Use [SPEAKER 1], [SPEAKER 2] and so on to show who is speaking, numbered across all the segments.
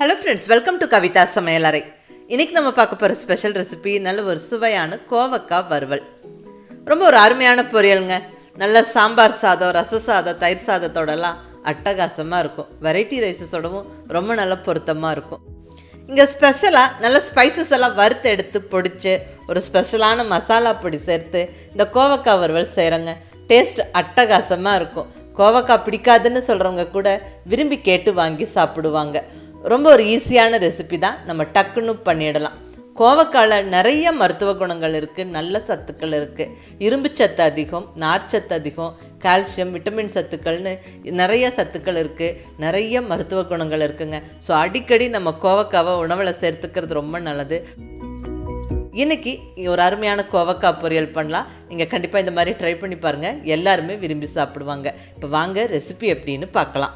[SPEAKER 1] hello friends welcome to Kavitha சமையலறை இன்னைக்கு நம்ம பார்க்க போகிற ஸ்பெஷல் ரெசிபி நல்ல ஒரு சுவையான கோவக்காய் வறுவல் ரொம்ப ஒரு அருமையான பொரியலுங்க நல்ல சாம்பார் சாதம் ரச சாதம் தயிர் சாதத்தோடலாம் அட்டகாசமாக இருக்கும் வெரைட்டி ரைஸஸோடவும் ரொம்ப நல்ல பொருத்தமாக இருக்கும் இங்கே ஸ்பெஷலாக நல்ல ஸ்பைசஸ் எல்லாம் வறுத்து எடுத்து பொடிச்சு ஒரு ஸ்பெஷலான மசாலா பொடி சேர்த்து இந்த கோவக்காய் வறுவல் செய்கிறேங்க டேஸ்ட் அட்டகாசமாக இருக்கும் கோவக்காய் பிடிக்காதுன்னு சொல்கிறவங்க கூட விரும்பி கேட்டு வாங்கி சாப்பிடுவாங்க ரொம்ப ஒரு ஈஸியான ரெசிபி தான் நம்ம டக்குன்னு பண்ணிடலாம் கோவக்காயில் நிறைய மருத்துவ குணங்கள் இருக்குது நல்ல சத்துக்கள் இருக்குது இரும்பு சத்து அதிகம் நார்ச்சத்து அதிகம் கால்சியம் விட்டமின் சத்துக்கள்னு நிறைய சத்துக்கள் இருக்குது நிறைய மருத்துவ குணங்கள் இருக்குங்க ஸோ அடிக்கடி நம்ம கோவக்காவை உணவில் சேர்த்துக்கிறது ரொம்ப நல்லது இன்னைக்கு ஒரு அருமையான கோவக்காய் பொரியல் பண்ணலாம் நீங்கள் கண்டிப்பாக இந்த மாதிரி ட்ரை பண்ணி பாருங்கள் எல்லாருமே விரும்பி சாப்பிடுவாங்க இப்போ வாங்க ரெசிபி எப்படின்னு பார்க்கலாம்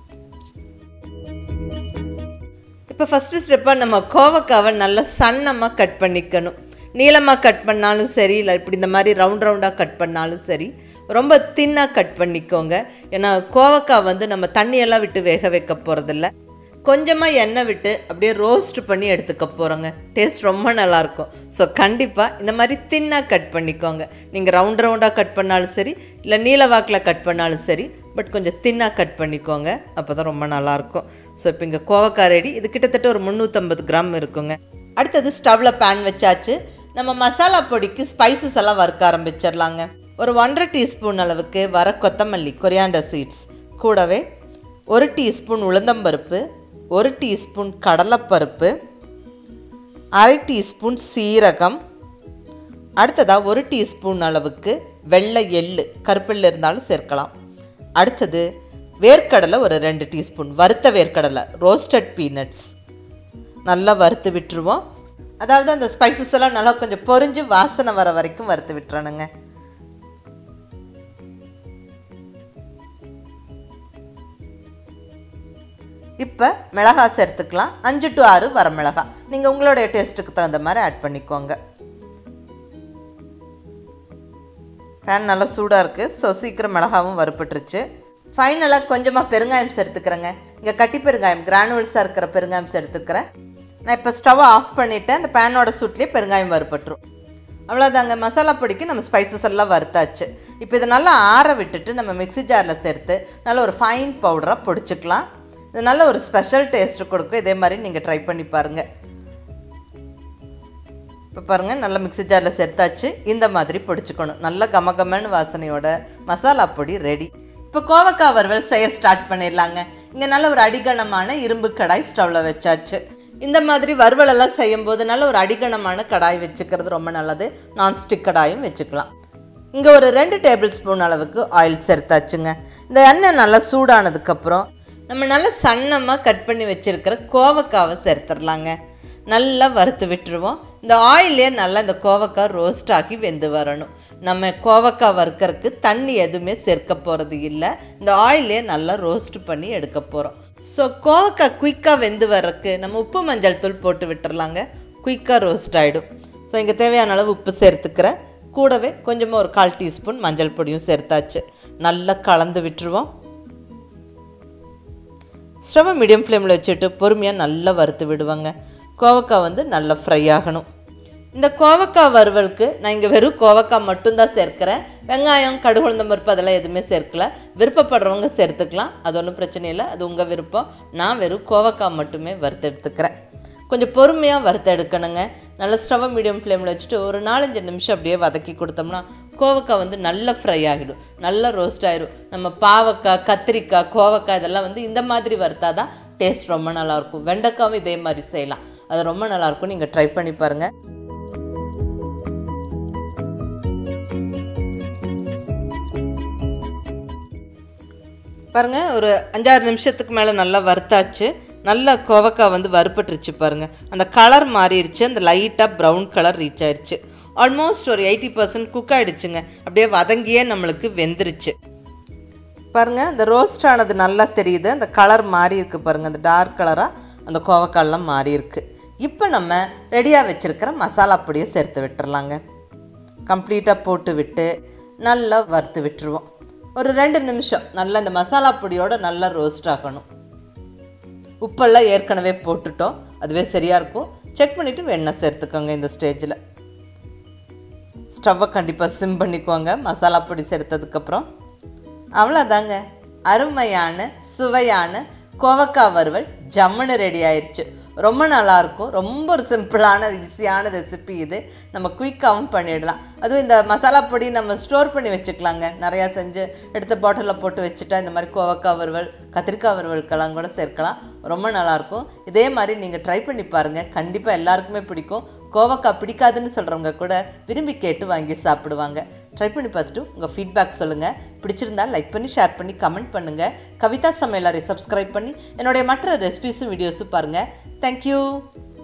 [SPEAKER 1] இப்போ ஃபஸ்ட்டு ஸ்டெப்பாக நம்ம கோவக்காவை நல்லா சன்னமாக கட் பண்ணிக்கணும் நீளமாக கட் பண்ணாலும் சரி இல்லை இப்படி இந்த மாதிரி ரவுண்ட் ரவுண்டாக கட் பண்ணாலும் சரி ரொம்ப தின்னாக கட் பண்ணிக்கோங்க ஏன்னா கோவக்காய் வந்து நம்ம தண்ணியெல்லாம் விட்டு வேக வைக்க போகிறதில்ல கொஞ்சமாக எண்ணெய் விட்டு அப்படியே ரோஸ்ட் பண்ணி எடுத்துக்க போகிறோங்க டேஸ்ட் ரொம்ப நல்லாயிருக்கும் ஸோ கண்டிப்பாக இந்த மாதிரி தின்னாக கட் பண்ணிக்கோங்க நீங்கள் ரவுண்ட் ரவுண்டாக கட் பண்ணாலும் சரி இல்லை நீல வாக்கில் கட் பண்ணாலும் சரி பட் கொஞ்சம் தின்னாக கட் பண்ணிக்கோங்க அப்போ தான் ரொம்ப நல்லாயிருக்கும் ஸோ இப்போ இங்கே கோவக்காய் ரெடி இது கிட்டத்தட்ட ஒரு முந்நூற்றம்பது கிராம் இருக்குங்க அடுத்தது ஸ்டவ்வில் பேன் வச்சாச்சு நம்ம மசாலா பொடிக்கு ஸ்பைசஸ் எல்லாம் வறுக்க ஆரம்பிச்சிடலாங்க ஒரு ஒன்றரை டீஸ்பூன் அளவுக்கு வர கொத்தமல்லி கொரியாண்டர் சீட்ஸ் கூடவே ஒரு டீஸ்பூன் உளுந்தம்பருப்பு ஒரு டீஸ்பூன் கடலைப்பருப்பு அரை டீஸ்பூன் சீரகம் அடுத்ததாக ஒரு டீஸ்பூன் அளவுக்கு வெள்ளை எள்ளு கருப்பில் இருந்தாலும் சேர்க்கலாம் அடுத்தது வேர்க்கடலை ஒரு ரெண்டு டீஸ்பூன் வறுத்த வேர்க்கடலை ரோஸ்டட் பீனட்ஸ் நல்லா வறுத்து விட்டுருவோம் அதாவது அந்த ஸ்பைசஸ் எல்லாம் நல்லா கொஞ்சம் பொரிஞ்சு வாசனை வர வரைக்கும் வறுத்து விட்டுறணுங்க இப்போ மிளகா சேர்த்துக்கலாம் அஞ்சு டு ஆறு வர மிளகா நீங்கள் உங்களுடைய டேஸ்ட்டுக்கு தகுந்த மாதிரி ஆட் பண்ணிக்கோங்க பேன் நல்லா சூடாக இருக்குது ஸோ சீக்கிரம் மிளகாவும் வறுப்பட்டுருச்சு ஃபைனலாக கொஞ்சமாக பெருங்காயம் சேர்த்துக்கிறேங்க இங்கே கட்டி பெருங்காயம் கிரானுவல்ஸாக இருக்கிற பெருங்காயம் சேர்த்துக்கிறேன் நான் இப்போ ஸ்டவ்வை ஆஃப் பண்ணிவிட்டேன் அந்த பேனோட சூட்லேயே பெருங்காயம் வறுப்பட்டுரும் அவ்வளோதாங்க மசாலா பொடிக்கு நம்ம ஸ்பைசஸ் எல்லாம் வறுத்தாச்சு இப்போ இதை நல்லா ஆற விட்டுட்டு நம்ம மிக்ஸி ஜாரில் சேர்த்து நல்ல ஒரு ஃபைன் பவுடராக பொடிச்சுக்கலாம் இது நல்ல ஒரு ஸ்பெஷல் டேஸ்ட்டு கொடுக்கும் இதே மாதிரி நீங்கள் ட்ரை பண்ணி பாருங்கள் இப்போ பாருங்கள் நல்லா மிக்ஸி ஜாரில் சேர்த்தாச்சு இந்த மாதிரி பொடிச்சுக்கணும் நல்ல கமகமன்னு வாசனையோட மசாலா பொடி ரெடி இப்போ கோவக்காய் வறுவல் செய்ய ஸ்டார்ட் பண்ணிடலாங்க இங்கே நல்ல ஒரு அடிகனமான இரும்பு கடாய் ஸ்டவ்வில் வச்சாச்சு இந்த மாதிரி வறுவலெல்லாம் செய்யும்போது நல்ல ஒரு அடிகனமான கடாய் வச்சுக்கிறது ரொம்ப நல்லது நான்ஸ்டிக் கடாயும் வச்சுக்கலாம் இங்கே ஒரு ரெண்டு டேபிள் ஸ்பூன் அளவுக்கு ஆயில் சேர்த்தாச்சுங்க இந்த எண்ணெய் நல்லா சூடானதுக்கப்புறம் நம்ம நல்லா சன்னமாக கட் பண்ணி வச்சுருக்கிற கோவக்காவை சேர்த்துடலாங்க நல்லா வறுத்து விட்டுருவோம் இந்த ஆயிலே நல்லா இந்த கோவக்காய் ரோஸ்ட் ஆகி வெந்து வரணும் நம்ம கோவக்காய் வறுக்கறதுக்கு தண்ணி எதுவுமே சேர்க்க போகிறது இல்லை இந்த ஆயிலே நல்லா ரோஸ்ட் பண்ணி எடுக்க போகிறோம் ஸோ கோவக்காய் குயிக்காக வெந்து வர்றதுக்கு நம்ம உப்பு மஞ்சள் தூள் போட்டு விட்டுறலாங்க குயிக்காக ரோஸ்ட் ஆகிடும் ஸோ இங்கே தேவையான அளவு உப்பு சேர்த்துக்கிறேன் கூடவே கொஞ்சமாக ஒரு கால் டீஸ்பூன் மஞ்சள் பொடியும் சேர்த்தாச்சு நல்லா கலந்து விட்டுருவோம் ஸ்டவ்வை மீடியம் ஃப்ளேமில் வச்சுட்டு பொறுமையாக நல்லா வறுத்து விடுவாங்க கோவக்காய் வந்து நல்லா ஃப்ரை ஆகணும் இந்த கோவக்காய் வறுவலுக்கு நான் இங்கே வெறும் கோவக்காய் மட்டும்தான் சேர்க்குறேன் வெங்காயம் கடுகுழுந்தம் பருப்பு அதெல்லாம் எதுவுமே சேர்க்கல விருப்பப்படுறவங்க சேர்த்துக்கலாம் அது ஒன்றும் பிரச்சனை இல்லை அது உங்கள் விருப்பம் நான் வெறும் கோவக்காய் மட்டுமே வறுத்து எடுத்துக்கிறேன் கொஞ்சம் பொறுமையாக வறுத்து எடுக்கணுங்க நல்ல ஸ்டவ்வை மீடியம் ஃப்ளேமில் வச்சுட்டு ஒரு நாலஞ்சு நிமிஷம் அப்படியே வதக்கி கொடுத்தோம்னா கோவக்காய் வந்து நல்லா ஃப்ரை ஆகிடும் நல்லா ரோஸ்ட் ஆகிடும் நம்ம பாவக்காய் கத்திரிக்காய் கோவக்காய் இதெல்லாம் வந்து இந்த மாதிரி வறுத்தா தான் டேஸ்ட் ரொம்ப நல்லாயிருக்கும் வெண்டைக்காவும் இதே மாதிரி செய்யலாம் அது ரொம்ப நல்லாயிருக்கும் நீங்கள் ட்ரை பண்ணி பாருங்கள் பாருங்கள் ஒரு அஞ்சாறு நிமிஷத்துக்கு மேலே நல்லா வறுத்தாச்சு நல்லா கோவக்காய் வந்து வறுப்பட்டுருச்சு பாருங்கள் அந்த கலர் மாறிடுச்சு அந்த லைட்டாக ப்ரௌன் கலர் ரீச் ஆயிடுச்சு ஆல்மோஸ்ட் ஒரு எயிட்டி பர்சன்ட் குக் ஆகிடுச்சுங்க அப்படியே வதங்கியே நம்மளுக்கு வெந்துருச்சு பாருங்கள் அந்த ரோஸ்ட் ஆனது நல்லா தெரியுது அந்த கலர் மாறி இருக்கு பாருங்கள் அந்த டார்க் கலராக அந்த கோவக்காயெல்லாம் மாறி இருக்கு இப்போ நம்ம ரெடியாக வச்சுருக்கிற மசாலா பொடியை சேர்த்து விட்டுறலாங்க கம்ப்ளீட்டாக போட்டு விட்டு நல்லா வறுத்து விட்டுருவோம் ஒரு ரெண்டு நிமிஷம் நல்லா இந்த மசாலா பொடியோட நல்லா ரோஸ்ட் ஆகணும் உப்பெல்லாம் ஏற்கனவே போட்டுட்டோம் அதுவே சரியாக இருக்கும் செக் பண்ணிவிட்டு வெண்ணெய் சேர்த்துக்கோங்க இந்த ஸ்டேஜில் ஸ்டவ்வை கண்டிப்பாக சிம் பண்ணிக்கோங்க மசாலா பொடி சேர்த்ததுக்கப்புறம் அவ்வளோதாங்க அருமையான சுவையான கோவக்காய் வறுவல் ஜம்முன்னு ரெடி ஆயிடுச்சு ரொம்ப நல்லாயிருக்கும் ரொம்ப ஒரு சிம்பிளான ஈஸியான ரெசிபி இது நம்ம குயிக்காகவும் பண்ணிடலாம் அதுவும் இந்த மசாலா பொடி நம்ம ஸ்டோர் பண்ணி வச்சுக்கலாங்க நிறையா செஞ்சு எடுத்து பாட்டிலில் போட்டு வச்சுட்டா இந்த மாதிரி கோவக்காய் வறுவல் கத்திரிக்காய் வறுவலுக்கெல்லாம் கூட சேர்க்கலாம் ரொம்ப நல்லாயிருக்கும் இதே மாதிரி நீங்கள் ட்ரை பண்ணி பாருங்கள் கண்டிப்பாக எல்லாருக்குமே பிடிக்கும் கோவக்காய் பிடிக்காதுன்னு சொல்கிறவங்க கூட விரும்பி கேட்டு வாங்கி சாப்பிடுவாங்க ட்ரை பண்ணி பார்த்துட்டு உங்கள் ஃபீட்பேக் சொல்லுங்கள் பிடிச்சிருந்தா லைக் பண்ணி ஷேர் பண்ணி கமெண்ட் பண்ணுங்கள் கவிதா சமையலரை சப்ஸ்கிரைப் பண்ணி என்னுடைய மற்ற ரெசிபிஸும் வீடியோஸும் பாருங்கள் தேங்க்யூ